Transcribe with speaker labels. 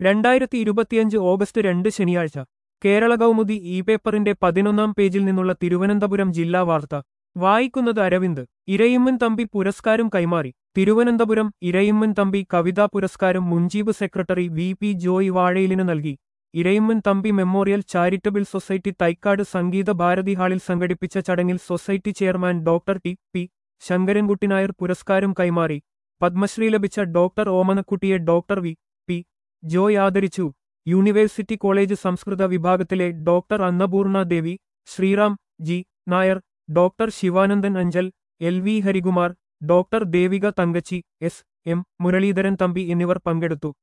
Speaker 1: രണ്ടായിരത്തി ഇരുപത്തിയഞ്ച് ഓഗസ്റ്റ് രണ്ട് ശനിയാഴ്ച കേരള കൗമുദി ഇ പേപ്പറിന്റെ പതിനൊന്നാം പേജിൽ നിന്നുള്ള തിരുവനന്തപുരം ജില്ലാ വാർത്ത വായിക്കുന്നത് അരവിന്ദ് ഇരയിമ്മൻ തമ്പി പുരസ്കാരം കൈമാറി തിരുവനന്തപുരം ഇരയിമ്മൻ തമ്പി കവിതാ പുരസ്കാരം മുൻജീബ് സെക്രട്ടറി വി പി ജോയ് വാഴയിലിന് നൽകി Irayimman Thampi memorial charitable society Thycaud Sangeetha Bharathi ഹാളിൽ സംഘടിപ്പിച്ച ചടങ്ങിൽ society chairman doctor T P Sankarankutty Nair പുരസ്കാരം കൈമാറി പത്മശ്രീ ലഭിച്ച ഡോക്ടർ ഓമനക്കുട്ടിയെ ഡോക്ടർ വി പി ജോയ് ആദരിച്ചു യൂണിവേഴ്സിറ്റി കോളേജ് സംസ്കൃത വിഭാഗത്തിലെ doctor Annapoorna Devi Sreeram G Nair doctor Sivanandan Anchal L V Harikumar doctor Devika Thankachi S M Muraleedharan Thampi എന്നിവർ പങ്കെടുത്തു